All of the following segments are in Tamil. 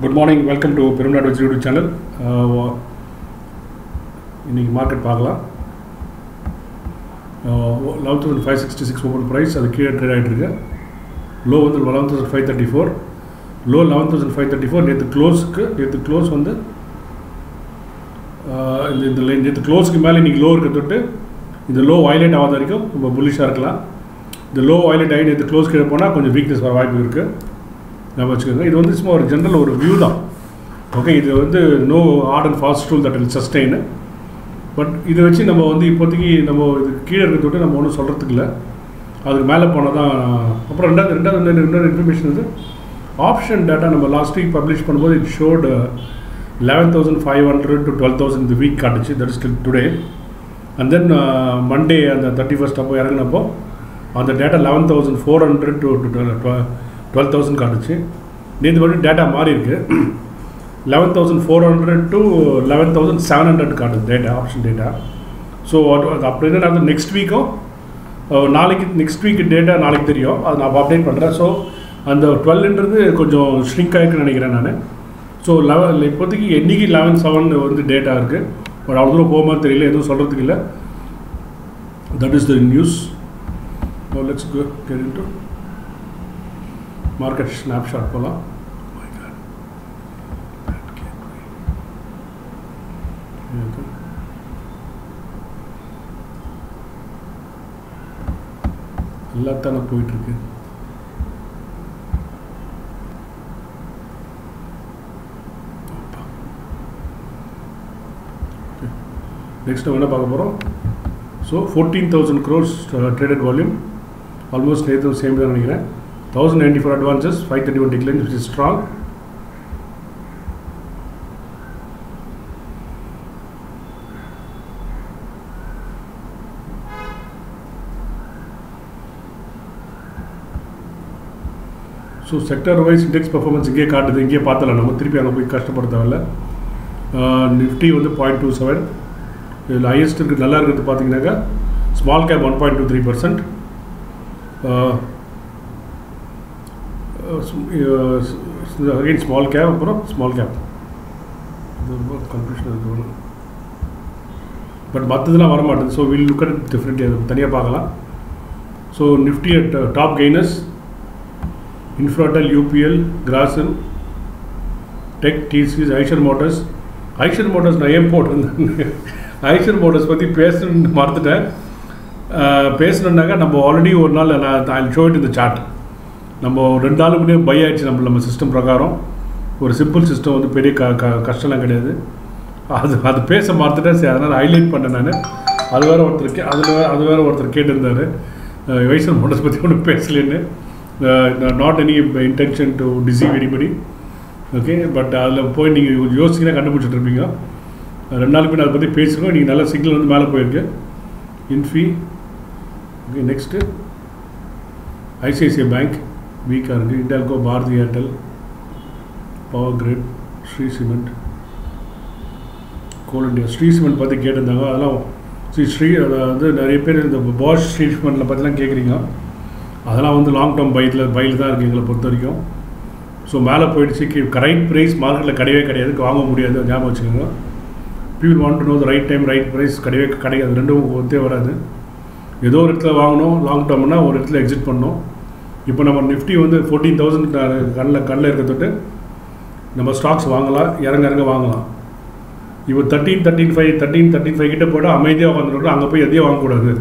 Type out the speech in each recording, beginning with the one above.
குட் மார்னிங் வெல்கம் டு பெருநாடு வச்சு யூடியூப் சேனல் இன்றைக்கி மார்க்கெட் பார்க்கலாம் eleven thousand five sixty six open price அது கீழே ட்ரேட் ஆகிட்டு இருக்கு லோ வந்து eleven thousand five thirty four low eleven thousand five thirty four நேற்று க்ளோஸ்க்கு நேற்று க்ளோஸ் வந்து ஆஹ் இந்த இந்த லைன் நேற்று க்ளோஸ்க்கு மேலே இன்றைக்கி லோ இருக்க தொட்டு இந்த லோ வயலேட் ஆகாத வரைக்கும் நம்ம புல்லிஷாக இருக்கலாம் இந்த லோ வயலேட் ஆகி நேற்று க்ளோஸ் கீழே போனால் கொஞ்சம் வீக்னஸ் வர வாய்ப்பு இருக்குது நம்ம வச்சுக்கோங்க இது வந்து சும்மா ஒரு ஜென்ரல் ஒரு வியூ தான் ஓகே இது வந்து no hard and fast rule that will sustain but இதை வச்சு நம்ம வந்து இப்போதைக்கு நம்ம இது கீழே இருக்க தொட்டு நம்ம ஒன்றும் சொல்கிறதுக்கு இல்லை அதுக்கு மேலே போனால் தான் அப்புறம் ரெண்டாவது ரெண்டாவது இன்னொரு இன்னொரு இன்ஃபர்மேஷன் வந்து ஆப்ஷன் டேட்டா நம்ம லாஸ்ட் வீக் பப்ளிஷ் பண்ணும்போது it showed eleven thousand five hundred to twelve thousand இந்த வீக் காட்டுச்சு that is today and then Monday அந்த தேர்ட்டி ஃபஸ்ட் அப்போ இறங்கினப்போ அந்த data eleven thousand four hundred to twelve thousand காட்டுச்சு நேற்று மட்டும் டேட்டா மாறி இருக்கு eleven thousand four hundred to eleven thousand seven hundred காட்டுது டேட்டா ஆப்ஷன் டேட்டா ஸோ அது அப்படி என்ன நெக்ஸ்ட் வீக்கும் நாளைக்கு நெக்ஸ்ட் வீக் டேட்டா நாளைக்கு தெரியும் அது நான் அப்டேட் பண்ணுறேன் ஸோ அந்த டுவெல்ன்றது கொஞ்சம் ஷ்ரிங்க் ஆகிருக்குன்னு நினைக்கிறேன் நான் ஸோ லெவன் இப்போதைக்கு என்னைக்கு லெவன் செவன் வந்து டேட்டா இருக்குது பட் அவ்வளோ தூரம் போகுமா தெரியல எதுவும் சொல்கிறதுக்கு இல்லை that is the news let's go get into market snapshot போகலாம் எல்லாத்தானே போயிட்டுருக்கு நெக்ஸ்ட் நம்ம என்ன பார்க்க போகிறோம் so fourteen thousand crores traded volume almost நேற்று சேம் தான் நினைக்கிறேன் thousand ninety four advances five thirty one decline which is strong so sector wise index performance இங்கே காட்டுது இங்கே பார்த்தல நம்ம திருப்பி அங்கே போய் கஷ்டப்பட தேவையில்ல நிஃப்டி வந்து பாயிண்ட் டூ செவன் இதில் ஹையஸ்ட் இருக்குது நல்லா இருக்கிறது பார்த்தீங்கன்னாக்கா small cap one point two three percent again small cap அப்புறம் ஸ்மால் கேப் இது ரொம்ப கன்ஃபியூஷன் இருக்கு பட் மற்றதுலாம் வர மாட்டேது so will look at different அது தனியாக பார்க்கலாம் so Nifty at top gainers Infratel UPL Grasim tech TCS Eicher Motors Eicher Motors நான் ஏன் போட்டிருந்தேன் ஐஷர் மோட்டர்ஸ் பற்றி பேசணுன்னு மறந்துட்டேன் பேசணுன்னாக்கா நம்ம ஆல்ரெடி ஒரு நாள் நான் ஐ ஷோ இட் இந்த சார்ட் நம்ம ரெண்டு நாளுக்கு முன்னாடி பை ஆயிடுச்சு நம்ம நம்ம சிஸ்டம் பிரகாரம் ஒரு சிம்பிள் சிஸ்டம் வந்து பெரிய க க கஷ்டம்லாம் கிடையாது அது அது பேச மறந்துட்டேன் சரி அதனால் ஹைலைட் பண்ணேன் நான் அது வேறு ஒருத்தர் கே அதில் வேறு அது வேறு ஒருத்தர் கேட்டிருந்தார் வைசர் மோட்டர்ஸ் பற்றி ஒன்றும் பேசலேன்னு not any intention to deceive anybody okay but அதில் போய் நீங்கள் கொஞ்சம் யோசிச்சுன்னா கண்டுபிடிச்சிட்டு இருப்பீங்க ரெண்டு நாளுக்கு பின்னாடி அதை பற்றி பேசுகிறோம் நீங்கள் நல்ல சிக்னல் வந்து மேலே போயிருக்கு Infy okay next ICICI bank வீக்காக இருக்குது Hindalco Bharti Airtel power grid Shree cement coal India Shree cement பற்றி கேட்டிருந்தாங்க அதெல்லாம் ஸ்ரீ ஸ்ரீ வந்து நிறைய பேர் இந்த பாஷ் ஸ்ரீ சிமெண்ட்டில் பற்றிலாம் கேட்குறீங்க அதெல்லாம் வந்து லாங் டேர்ம் பைத்தில் பையில் தான் இருக்குது எங்களை பொறுத்த வரைக்கும் ஸோ மேலே போயிடுச்சு கரெக்ட் ப்ரைஸ் மார்க்கெட்டில் கிடையவே கிடையாது வாங்க முடியாது ஞாபகம் வச்சுக்கோங்க people want to know the right time right price கிடையவே கிடையாது ரெண்டும் ஒத்தே வராது ஏதோ ஒரு இடத்துல வாங்கணும் லாங் டேர்ம்னா ஒரு இடத்துல எக்ஸிட் பண்ணணும் இப்போ நம்ம நிஃப்டி வந்து ஃபோர்டீன் தௌசண்ட் கண்ணில் கண்ணில் இருக்க தொட்டு நம்ம ஸ்டாக்ஸ் வாங்கலாம் இறங்க இறங்க வாங்கலாம் இப்போ thirteen thirty five thirteen thirty five கிட்ட போய்ட்டு அமைதியாக உட்காந்துருக்கோம் அங்கே போய் எதையும் வாங்கக்கூடாது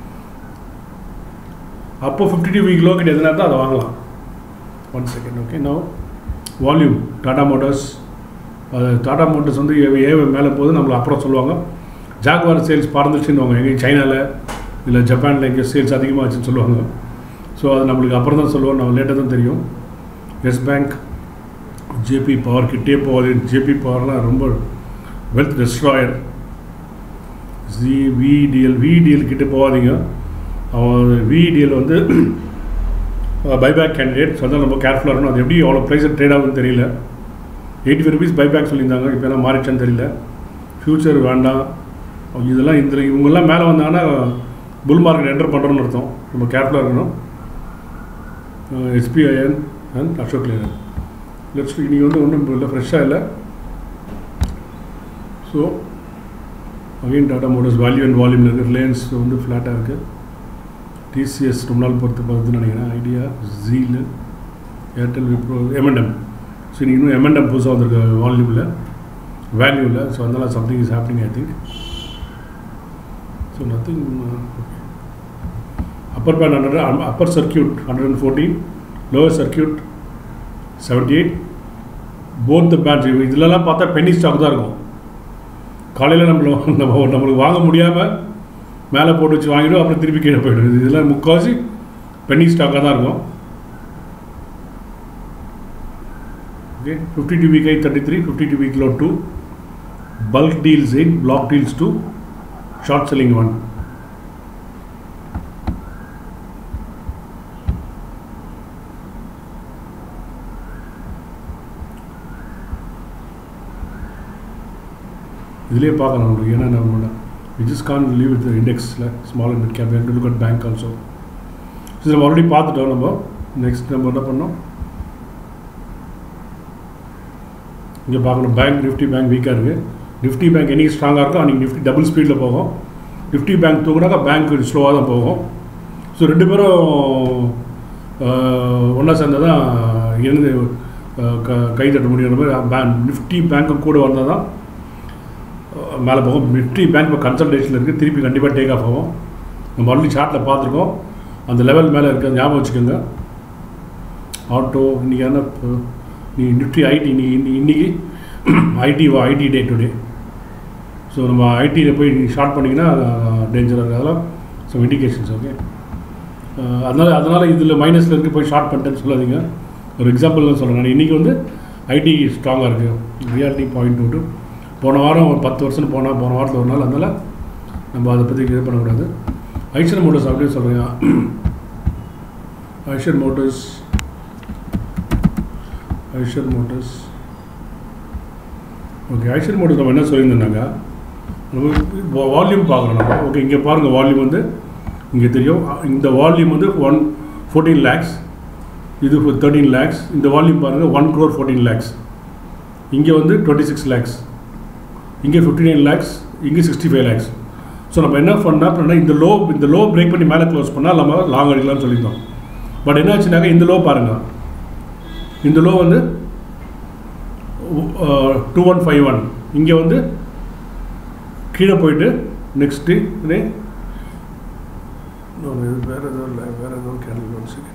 அப்போ ஃபிஃப்டி டூ வீக் லோ கிட்ட எதுனா தான் அதை வாங்கலாம் one second okay no volume Tata Motors அது டாடா மோட்டர்ஸ் வந்து ஏ மேலே போது நம்மளை அப்புறம் சொல்லுவாங்க ஜாக்வார் சேல்ஸ் பறந்துச்சுன்னு எங்கேயும் சைனாவில் இல்லை ஜப்பானில் எங்கேயும் சேல்ஸ் அதிகமாகச்சுன்னு சொல்லுவாங்க ஸோ அது நம்மளுக்கு அப்புறம் தான் சொல்லுவோம் நம்ம லேட்டாக தான் தெரியும் எஸ் பேங்க் ஜேபி பவர் கிட்டே போகாது ஜேபி பவர்லாம் ரொம்ப வெல்த் டெஸ்ட்ராயர் ஜி விடிஎல் விடிஎல் கிட்டே போகாதீங்க அவன் விடிஎல் வந்து பைபேக் கேண்டிடேட் ஸோ அதனால் ரொம்ப கேர்ஃபுல்லாக இருக்கணும் அது எப்படி அவ்வளோ ப்ரைஸில் ட்ரேட் ஆகுதுன்னு தெரியல எயிட்டி ஃபைவ் ருபீஸ் பைபேக் சொல்லியிருந்தாங்க இப்போ எல்லாம் மாறிச்சான்னு தெரியல ஃப்யூச்சர் வேண்டாம் இதெல்லாம் இந்த இவங்கெல்லாம் மேலே வந்தாங்கன்னா புல் மார்க்கெட் என்டர் பண்ணுறோன்னு அர்த்தம் ரொம்ப கேர்ஃபுல்லாக இருக்கணும் SBIN and Ashok Leyland let's இன்றைக்கி வந்து ஒன்றும் இல்லை ஃப்ரெஷ்ஷாக இல்லை so again Tata Motors value and வால்யூமில் இருக்குது ரிலையன்ஸ் வந்து ஃப்ளாட்டாக இருக்குது டிசிஎஸ் ரொம்ப நாள் பொறுத்து பார்த்துன்னு நினைக்கிறேன் ஐடியா ஜீலு ஏர்டெல் விப்ரோ எம்என்எம் ஸோ இன்னும் இன்னும் எம்என்எம் புதுசாக வந்திருக்கு வால்யூமில் வேல்யூவில் ஸோ அதனால் something is happening I think so nothing upper band hundred upper circuit hundred and fourteen lower circuit seventy eight both the bands இதிலலாம் பார்த்தா பென்னி ஸ்டாக் தான் இருக்கும் காலையில் நம்மள நம்ம நம்மளுக்கு வாங்க முடியாமல் மேலே போட்டு வச்சு வாங்கிடும் அப்புறம் திருப்பி கீழே போயிடும் இது இதெல்லாம் முக்கால்வாசி பென்னி ஸ்டாக்காக தான் இருக்கும் okay fifty two week high thirty three fifty two week low two bulk deals eight block deals two short selling one இதிலே பார்க்கலாம் உங்களுக்கு ஏன்னா நம்ம we just can leave with இண்டெக்ஸில் small and mid cap to look at bank also so நம்ம ஆல்ரெடி பார்த்துட்டோம் நம்ம நெக்ஸ்ட் நம்ம என்ன பண்ணோம் இங்கே பார்க்கணும் பேங்க் நிஃப்டி பேங்க் வீக்காக இருக்குது நிஃப்டி பேங்க் என்னைக்கு ஸ்ட்ராங்காக இருக்கும் அன்றைக்கி நிஃப்டி டபுள் ஸ்பீடில் போகும் நிஃப்டி பேங்க் தூக்குனாக்கா பேங்க் ஸ்லோவாக தான் போகும் ஸோ ரெண்டு பேரும் ஒன்றா சேர்ந்தால் தான் இருந்து க கை தட்ட முடியுற மாதிரி பேங்க் நிஃப்டி பேங்க்கும் கூட வந்தால் தான் மேலே போகும் நிஃப்டி பேங்க் இப்போ கன்சல்டேஷனில் இருக்குது திருப்பி கண்டிப்பாக டேக் ஆஃப் ஆகும் நம்ம ஆல்ரெடி சார்ட்டில் பார்த்துருக்கோம் அந்த லெவல் மேலே இருக்க ஞாபகம் வச்சுக்கோங்க ஆட்டோ இன்றைக்கி என்ன நீ நிஃப்டி ஐடி நீ இன்றைக்கி IT IT day today so நம்ம ஐடியில் போய் நீங்கள் ஷார்ட் பண்ணிங்கன்னா டேஞ்சராக இருக்குது அதெல்லாம் ஸோ இண்டிகேஷன்ஸ் ஓகே அதனால் அதனால் இதில் மைனஸில் இருக்குது போய் ஷார்ட் பண்ணிட்டேன்னு சொல்லாதீங்க ஒரு எக்ஸாம்பிள் தான் சொல்கிறேன் நான் இன்றைக்கி வந்து ஐடி ஸ்ட்ராங்காக இருக்குது ரியாலிட்டி பாயிண்ட் டூ போன வாரம் ஒரு பத்து வருஷம் போனால் போன வாரத்தில் ஒரு நாள் அதனால் நம்ம அதை பற்றி இது பண்ணக்கூடாது ஐஷர் மோட்டர்ஸ் அப்படியே சொல்கிறேன் Eicher Motors Eicher Motors okay Eicher Motors நம்ம என்ன சொல்லியிருந்தோம்னாங்க நம்ம வால்யூம் பார்க்குறோம் நம்ம ஓகே இங்கே பாருங்கள் வால்யூம் வந்து இங்கே தெரியும் இந்த வால்யூம் வந்து ஒன் ஃபோர்டீன் லேக்ஸ் இது தேர்ட்டீன் லேக்ஸ் இந்த வால்யூம் பாருங்கள் ஒன் க்ரோர் ஃபோர்டீன் லேக்ஸ் இங்கே வந்து டுவெண்ட்டி சிக்ஸ் லேக்ஸ் இங்கே ஃபிஃப்டி நைன் லேக்ஸ் இங்கே சிக்ஸ்டி ஃபைவ் லேக்ஸ் ஸோ நம்ம என்ன பண்ணால் பண்ணால் இந்த லோ இந்த லோ பிரேக் பண்ணி மேலே க்ளோஸ் பண்ணால் நம்ம லாங் அடிக்கலாம்னு சொல்லியிருந்தோம் பட் என்ன ஆச்சுனாக்கா இந்த லோ பாருங்கள் இந்த லோ வந்து டூ ஒன் ஃபைவ் ஒன் இங்கே வந்து கீழே போயிட்டு நெக்ஸ்ட்டு இதே வேறு எதுவும் இல்லை வேறு எதுவும் கேள்வி ஒன் செகண்ட்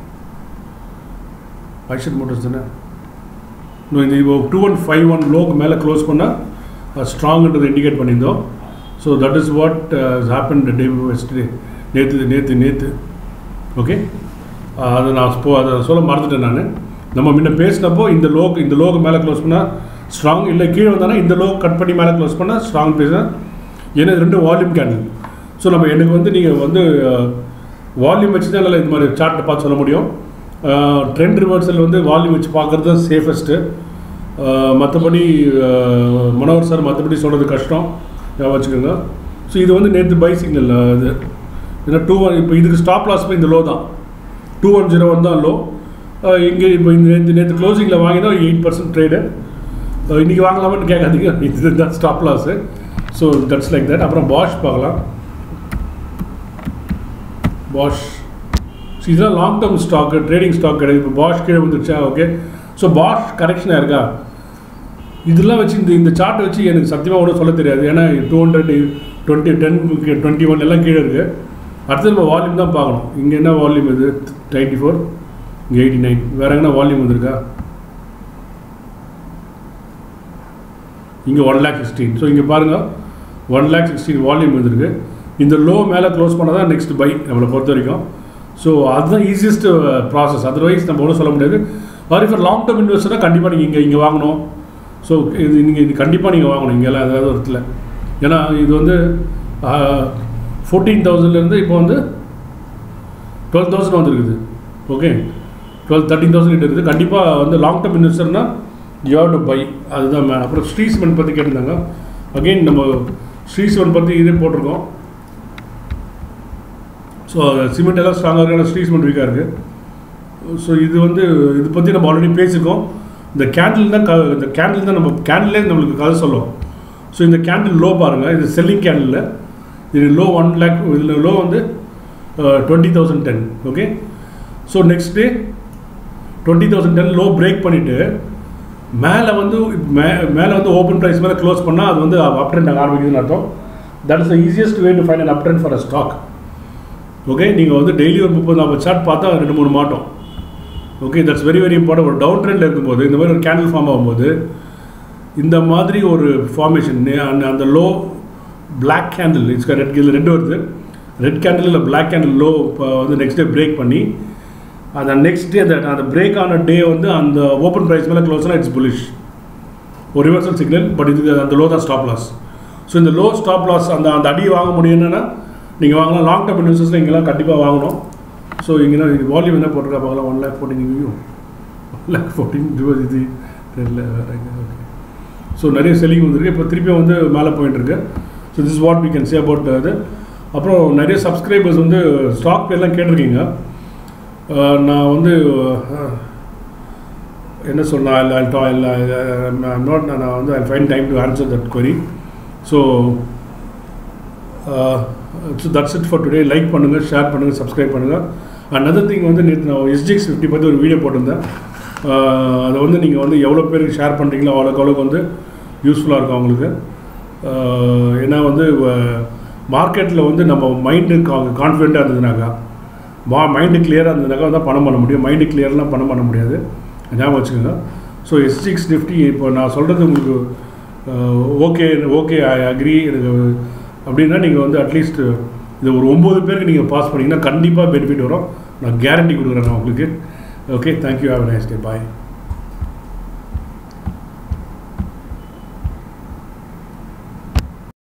ஐஷன் மோட்டர்ஸ் தானே இந்த இப்போ டூ ஒன் ஃபைவ் ஒன் லோக்கு மேலே க்ளோஸ் பண்ணால் ஸ்ட்ராங்ன்றது இண்டிகேட் பண்ணியிருந்தோம் so that is what happen yesterday நேற்று நேற்று நேற்று ஓகே அதை நான் ஸ்போ அதை சொல்ல மறந்துட்டேன் நான் நம்ம முன்ன பேசினப்போ இந்த லோக்கு இந்த லோக்கு மேலே க்ளோஸ் பண்ணால் ஸ்ட்ராங் இல்லை கீழே வந்தானா இந்த லோ கட் பண்ணி மேலே க்ளோஸ் பண்ணால் ஸ்ட்ராங் பேசினா ஏன்னா இது ரெண்டு வால்யூம் கேண்டில் ஸோ நம்ம எனக்கு வந்து நீங்கள் வந்து வால்யூம் வச்சு தான் நல்லா இது மாதிரி சார்ட்டை பார்த்து சொல்ல முடியும் ட்ரெண்ட் ரிவர்சல் வந்து வால்யூம் வச்சு பார்க்குறது தான் சேஃபஸ்ட்டு மற்றபடி மனோகர் சார் மற்றபடி சொல்கிறது கஷ்டம் ஞாபகம் வச்சுக்கோங்க ஸோ இது வந்து நேற்று பை சிக்னல் இது ஏன்னா டூ ஒன் இப்போ இதுக்கு ஸ்டாப் லாஸ் போய் இந்த லோ தான் டூ ஒன் ஜீரோ ஒன் தான் லோ இங்கே இப்போ இந்த நேற்று நேற்று க்ளோசிங்கில் வாங்கினா எயிட் பர்சன்ட் ட்ரேடு இன்றைக்கி வாங்கலாமான்னு கேட்காதீங்க இது தான் stop loss so that's like that அப்புறம் பாஷ் பார்க்கலாம் பாஷ் ஸோ இதெல்லாம் long term stock trading stock கிடையாது இப்போ பாஷ் கீழே வந்துருச்சா ஓகே ஸோ பாஷ் கரெக்ஷனாக இருக்கா இதெல்லாம் வச்சு இந்த இந்த சார்ட்டை வச்சு எனக்கு சத்தியமாக ஒன்றும் சொல்ல தெரியாது ஏன்னா two hundred twenty ten twenty one எல்லாம் கீழே இருக்குது அடுத்து நம்ம வால்யூம் தான் பார்க்கணும் இங்கே என்ன வால்யூம் இது நைன்ட்டி ஃபோர் இங்கே எயிட்டி நைன் வேறு எங்கன்னா வால்யூம் வந்திருக்கா இங்கே ஒன் லேக் சிக்ஸ்டீன் ஸோ இங்கே பாருங்கள் ஒன் லேக் சிக்ஸ்டீன் வால்யூம் வந்திருக்கு இந்த லோ மேலே க்ளோஸ் பண்ணால் தான் நெக்ஸ்ட் பை நம்மளை பொறுத்த வரைக்கும் ஸோ அதுதான் ஈஸியஸ்ட் ப்ராசஸ் அதர்வைஸ் நம்ம ஒன்றும் சொல்ல முடியாது ஆர் ஃபார் லாங் டேர்ம் இன்வெஸ்டராக கண்டிப்பாக நீங்கள் இங்கே இங்கே வாங்கணும் ஸோ இது நீங்கள் இது கண்டிப்பாக நீங்கள் வாங்கணும் இங்கெல்லாம் ஏதாவது ஒரு இடத்துல ஏன்னா இது வந்து ஃபோர்டீன் தௌசண்ட்லேருந்து இப்போ வந்து டுவெல் தௌசண்ட் வந்துருக்குது ஓகே டுவெல் தேர்ட்டின் தௌசண்ட் கிட்ட இருக்குது கண்டிப்பாக வந்து லாங் டேர்ம் இன்வெஸ்டர்னால் யூ ஹவ் டு பை அதுதான் மே அப்புறம் ஸ்ரீ சிமெண்ட் பற்றி கேட்டிருந்தாங்க அகெயின் நம்ம ஸ்ரீ சிமெண்ட் பற்றி இதே போட்டிருக்கோம் ஸோ சிமெண்ட் எல்லாம் ஸ்ட்ராங்காக இருக்கு ஸ்ரீ சிமெண்ட் வீக்காக இருக்குது ஸோ இது வந்து இது பற்றி நம்ம ஆல்ரெடி பேசியிருக்கோம் இந்த கேண்டில் தான் க இந்த கேண்டில் தான் நம்ம கேண்டிலே நம்மளுக்கு கதை சொல்லும் ஸோ இந்த கேண்டில் லோ பாருங்கள் இது செல்லிங் கேண்டில் இது லோ ஒன் லேக் இதில் லோ வந்து twenty thousand ten okay so next day twenty thousand ten low break பண்ணிவிட்டு மேலே வந்து மே மேலே வந்து ஓப்பன் ப்ரைஸ் மேலே க்ளோஸ் பண்ணால் அது வந்து அப் ட்ரெண்ட் ஆரம்பிக்குதுன்னு அர்த்தம் that is the easiest way to find an up trend for a stock okay நீங்கள் வந்து டெய்லி ஒரு முப்பது நாற்பது சார்ட் பார்த்தா ரெண்டு மூணு மாட்டோம் okay that's very very important ஒரு டவுன் ட்ரெண்டில் இருக்கும்போது இந்த மாதிரி ஒரு கேண்டில் ஃபார்ம் ஆகும்போது இந்த மாதிரி ஒரு ஃபார்மேஷன் அந்த அந்த low black candle it's red இதில் ரெண்டு வருது ரெட் கேண்டில் இல்லை பிளாக் கேண்டில் லோ வந்து நெக்ஸ்ட் டே பிரேக் பண்ணி அந்த நெக்ஸ்ட் டே அந்த அந்த பிரேக் ஆன டே வந்து அந்த ஓப்பன் ப்ரைஸ் மேலே க்ளோஸ்னால் இட்ஸ் புலிஷ் ஒரு ரிவர்சல் சிக்னல் பட் இது அந்த லோ தான் ஸ்டாப் லாஸ் ஸோ இந்த லோ ஸ்டாப் லாஸ் அந்த அந்த அடி வாங்க முடியும்னா நீங்கள் வாங்கலாம் லாங் டர்ம் இன்வெஸ்டர்ஸில் இங்கெல்லாம் கண்டிப்பாக வாங்கணும் ஸோ இங்கே இது வால்யூம் என்ன போட்டிருக்கா பார்க்கலாம் one lakh fourteen view one lakh fourteen இது தெரியல வேறு ஓகே ஸோ நிறைய செல்லிங் வந்திருக்கு இப்போ திருப்பியும் வந்து மேலே போயிட்டு இருக்கு so this what we can say about இது அப்புறம் நிறைய சப்ஸ்கிரைபர்ஸ் வந்து ஸ்டாக் பேர்லாம் கேட்டிருக்கீங்க நான் வந்து என்ன சொன்னா இல்லை இல்லை நாட் நான் வந்து I find time to answer that query so so that's it for today like பண்ணுங்கள் ஷேர் பண்ணுங்கள் சப்ஸ்கிரைப் பண்ணுங்கள் அனதர் திங் வந்து நேற்று நான் எஸ்ஜிஎக்ஸ் ஃபிஃப்டி பற்றி ஒரு வீடியோ போட்டிருந்தேன் அதை வந்து நீங்கள் வந்து எவ்வளோ பேருக்கு ஷேர் பண்ணுறீங்களோ அவ்வளோக்கு அவ்வளோக்கு வந்து யூஸ்ஃபுல்லாக இருக்கும் அவங்களுக்கு ஏன்னா வந்து மார்க்கெட்டில் வந்து நம்ம மைண்டு கான்ஃபிடெண்ட்டாக இருந்ததுனாக்கா மா மைண்டு கிளியராக இருந்ததுனாக்கா தான் பணம் பண்ண முடியும் மைண்டு கிளியர்லாம் பணம் பண்ண முடியாது ஞாபகம் வச்சுக்கோங்க ஸோ எஸ் சிக்ஸ் நிஃப்டி இப்போ நான் சொல்கிறது உங்களுக்கு ஓகே ஓகே ஐ அக்ரி எனக்கு அப்படின்னா நீங்கள் வந்து அட்லீஸ்ட் இது ஒரு ஒம்பது பேருக்கு நீங்கள் பாஸ் பண்ணிங்கன்னா கண்டிப்பாக பெனிஃபிட் வரும் நான் கேரண்டி கொடுக்குறேன் நான் உங்களுக்கு okay thank you have nice day bye